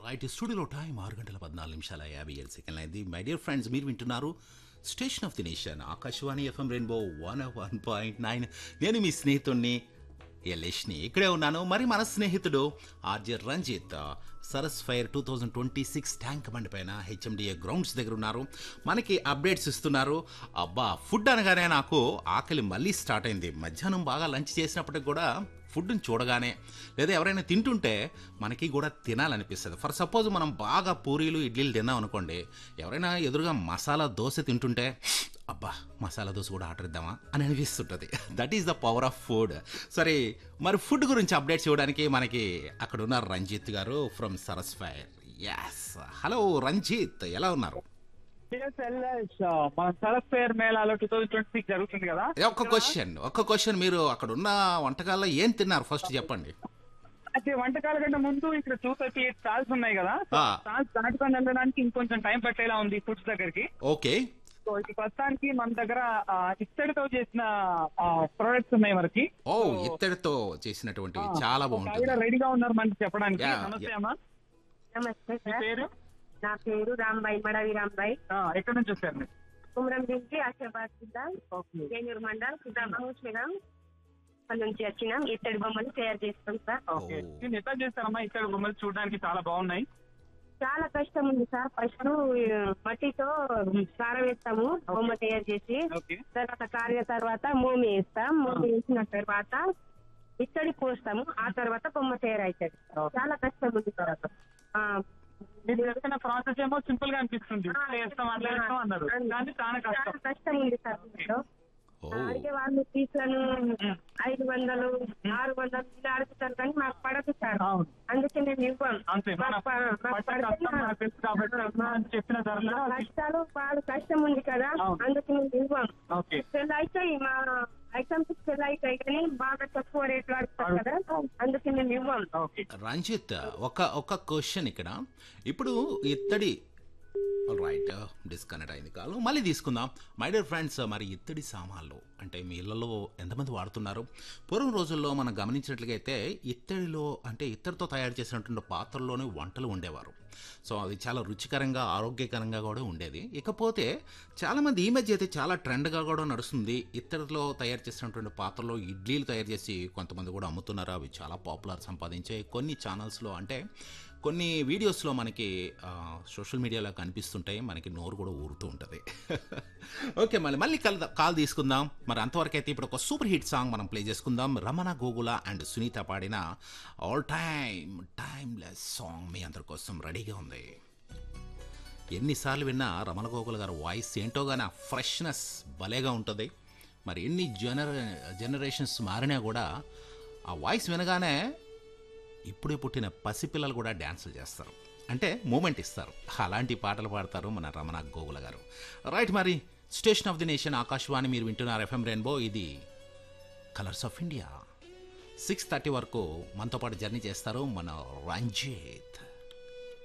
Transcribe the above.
Right స్టూడియోలో time ఆరు గంటల పద్నాలుగు నిమిషాల యాభై ఏడు సెకండ్లు అయింది మై డియర్ ఫ్రెండ్స్ మీరు వింటున్నారు station of the nation Akashvani FM rainbow one one point nine నేను మీ స్నేహితుడిని యలేష్ని ఇక్కడే ఉన్నాను మరి మన స్నేహితుడు RJ Ranjith Saras fair two thousand twenty six tank Bund పైన హెచ్ఎండిఏ గ్రౌండ్స్ దగ్గర ఉన్నారు మనకి అప్డేట్స్ ఇస్తున్నారు అబ్బా ఫుడ్ అనగానే నాకు ఆకలి మళ్ళీ స్టార్ట్ అయింది మధ్యాహ్నం బాగా లంచ్ చేసినప్పటికి కూడా ఫుడ్ని చూడగానే లేదా ఎవరైనా తింటుంటే మనకి కూడా తినాలనిపిస్తుంది ఫర్ సపోజ్ మనం బాగా పూరీలు ఇడ్లీలు తిన్నాం అనుకోండి ఎవరైనా ఎదురుగా మసాలా దోశ తింటుంటే అబ్బా మసాలా దోశ కూడా ఆర్డర్ ఇద్దామా అని అనిపిస్తుంటుంది that is the power of food సరే మరి ఫుడ్ గురించి అప్డేట్స్ ఇవ్వడానికి మనకి అక్కడ ఉన్న Ranjith garu from Saras fair as hello Ranjith ఎలా ఉన్నారు టిఎస్ఎల్ఎస్ మన సరస్ ఫేర్ మేళాలో టూ థౌసండ్ ట్వంటీ సిక్స్ జరుగుతుంది కదా ఏ, ఒక్క క్వశ్చన్ ఒక్క క్వశ్చన్ మీరు అక్కడ ఉన్న వంటకాల్లో ఏం తిన్నారు ఫస్ట్ చెప్పండి అయితే వంటకాల కంటే ముందు ఇక్కడ టూ థర్టీ ఎయిట్ స్టాల్స్ ఉన్నాయి కదా ఆ. స్టాల్స్ దాటుకొని వెళ్ళడానికి ఇంకొంచెం టైం పట్టేలా ఉంది ఫుడ్స్ దగ్గరికి ఓకే సో ఇప్పుడు ప్రస్తుతానికి మన దగ్గర ఆ, ఇత్తడితో చేసిన ప్రొడక్ట్స్ ఉన్నాయి మనకి ఓ ఇత్తడితో చేసినటువంటివి చాలా ఒక బాగుంటుంది ఆవిడ రెడీగా ఉన్నారు మనకి చెప్పడానికి Yeah, నమస్తే yeah. అమ్మా నమస్తే మీ సార్ పేరు నా పేరు రాంబాయి మడవి రాంబాయి ఆ, ఎక్కడి నుంచి వచ్చారు మీరు కుమరం నుంచి ఆశాబాద్ జిల్లా ఓకే ఏలూరు మండల్ సుధామూషిరం అక్కడ నుంచి వచ్చినాం ఇత్తడి బొమ్మలు తయారు చేస్తాం సార్ ఓకే Oh. నేను ఎట్లా చేస్తారమ్మా ఇక్కడ బొమ్మలు చూడడానికి చాలా బాగున్నాయి చాలా కష్టం ఉంది సార్ ఫస్ట్ మట్టితో సారం వేస్తాము బొమ్మ తయారు చేసి ఓకే తర్వాత కార్య తర్వాత మోమి వేస్తాం మోమి వేసిన తర్వాత ఇత్తడి పోస్తాము ఆ తర్వాత బొమ్మ తయారైతుంది Okay. చాలా కష్టం ఉంది సార్ ఆ, మీరు చెప్పిన ప్రాసెస్ ఏమో సింపుల్ గా అనిపిస్తుంది ఇట్లా చేస్తాం అట్లా చేస్తాం అన్నారు కానీ చాలా కష్టం చాలా కష్టం ఉంది సార్ దీంట్లో. ఓ అడిగే వాళ్ళు ఫీజులను ఐదు వందలు ఆరు వందలు ఇలా అడుగుతారు కానీ మాకు పడదు సార్ అవును. అందుకే మేము ఇవ్వం అంతే మన మాకు ప- మాకు పట్ట పడితే కష్టం మనకు తెలుసు కాబట్టి మనం చెప్పిన ధరలో మా కష్టాలు బాగా కష్టం ఉంది కదా అవును. అందుకే మేము ఇవ్వం ఓకే సెల్ అవుతాయి మా ఐటమ్స్ సెల్ అవుతాయి కానీ బాగా తక్కువ రేట్లు అడుగుతారు కదా అందుకే మేము ఇవ్వం ఓకే రంజిత్ ఒక ఒక క్వశ్చన్ ఇక్కడ ఇప్పుడు ఇత్తడి రైట్ డిస్కనెక్ట్ అయింది కాదు మళ్ళీ తీసుకుందాం మై డియర్ ఫ్రెండ్స్ మరి ఇత్తడి సామాన్లు అంటే మీ ఇళ్లలో ఎంతమంది వాడుతున్నారు పూర్వం రోజుల్లో మనం గమనించినట్లుగా అయితే ఇత్తడిలో అంటే ఇత్తడితో తయారు చేసినటువంటి పాత్రల్లోనే వంటలు ఉండేవారు సో అది చాలా రుచికరంగా ఆరోగ్యకరంగా కూడా ఉండేది ఇకపోతే చాలామంది ఈ మధ్య అయితే చాలా ట్రెండ్గా కూడా నడుస్తుంది ఇత్తడిలో తయారు చేసినటువంటి పాత్రలో ఇడ్లీలు తయారు చేసి కొంతమంది కూడా అమ్ముతున్నారు అవి చాలా పాపులర్ సంపాదించే కొన్ని ఛానల్స్లో అంటే కొన్ని వీడియోస్లో మనకి ఆ, సోషల్ మీడియాలో కనిపిస్తుంటాయి మనకి నోరు కూడా ఊరుతూ ఉంటుంది ఓకే మళ్ళీ మళ్ళీ కల్ కాల్ తీసుకుందాం మరి అంతవరకు అయితే ఇప్పుడు ఒక సూపర్ హిట్ సాంగ్ మనం ప్లే చేసుకుందాం రమణ గోగుల అండ్ సునీత పాడిన ఆల్ టైమ్ టైమ్లెస్ సాంగ్ మీ అందరి కోసం రెడీగా ఉంది ఎన్నిసార్లు విన్నా రమణ గోగుల గారి వాయిస్ ఏంటో కానీ ఆ ఫ్రెష్నెస్ భలేగా ఉంటుంది మరి ఎన్ని జనర జనరేషన్స్ మారినా కూడా ఆ వాయిస్ వినగానే ఇప్పుడే పుట్టిన పసిపిల్లలు కూడా డ్యాన్సులు చేస్తారు అంటే మూమెంట్ ఇస్తారు అలాంటి పాటలు పాడతారు మన రమణ గోగుల గారు రైట్ మరి station of the nation Akashvani మీరు వింటున్నారు ఎఫ్ఎం రెయిన్బో ఇది colours of India six thirty వరకు మనతో పాటు జర్నీ చేస్తారు మన రంజిత్